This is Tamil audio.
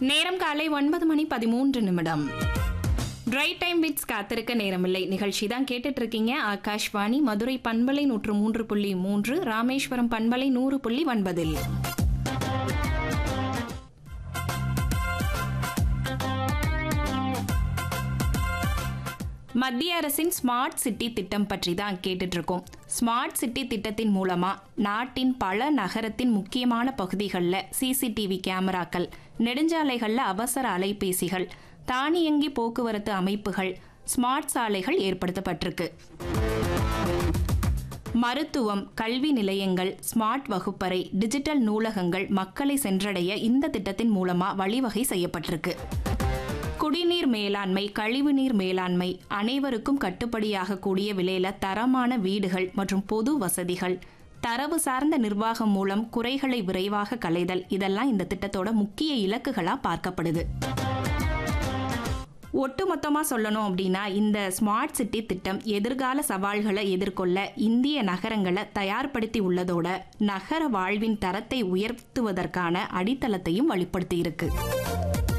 நேரம் காலை ஒன்பது மணி பதிமூன்று நிமிடம் ட்ரை டைம் விட்ஸ் காத்திருக்க நேரமில்லை நிகழ்ச்சி தான் கேட்டுட்டு இருக்கீங்க ஆகாஷ்வாணி மதுரை பண்பலை நூற்று மூன்று புள்ளி மூன்று ராமேஸ்வரம் பண்பலை நூறு புள்ளி ஒன்பதில் மத்திய அரசின் ஸ்மார்ட் சிட்டி திட்டம் பற்றி தான் கேட்டுட்டு இருக்கோம் ஸ்மார்ட் சிட்டி திட்டத்தின் மூலமா நாட்டின் பல நகரத்தின் முக்கியமான பகுதிகளில் சிசிடிவி கேமராக்கள் நெடுஞ்சாலைகளில் அவசர அலைபேசிகள் தானியங்கி போக்குவரத்து அமைப்புகள் ஸ்மார்ட் சாலைகள் ஏற்படுத்தப்பட்டிருக்கு மருத்துவம் கல்வி நிலையங்கள் ஸ்மார்ட் வகுப்பறை டிஜிட்டல் நூலகங்கள் மக்களை சென்றடைய இந்த திட்டத்தின் மூலமா வழிவகை செய்யப்பட்டிருக்கு குடிநீர் மேலாண்மை கழிவுநீர் மேலாண்மை அனைவருக்கும் கட்டுப்படியாக கூடிய விலையில தரமான வீடுகள் மற்றும் பொது வசதிகள் தரவு சார்ந்த நிர்வாகம் மூலம் குறைகளை விரைவாக களைதல் இதெல்லாம் இந்த திட்டத்தோட முக்கிய இலக்குகளா பார்க்கப்படுது ஒட்டுமொத்தமா சொல்லணும் அப்படின்னா இந்த ஸ்மார்ட் சிட்டி திட்டம் எதிர்கால சவால்களை எதிர்கொள்ள இந்திய நகரங்களை தயார்படுத்தி உள்ளதோட நகர வாழ்வின் தரத்தை உயர்த்துவதற்கான அடித்தளத்தையும் வலுப்படுத்தி இருக்கு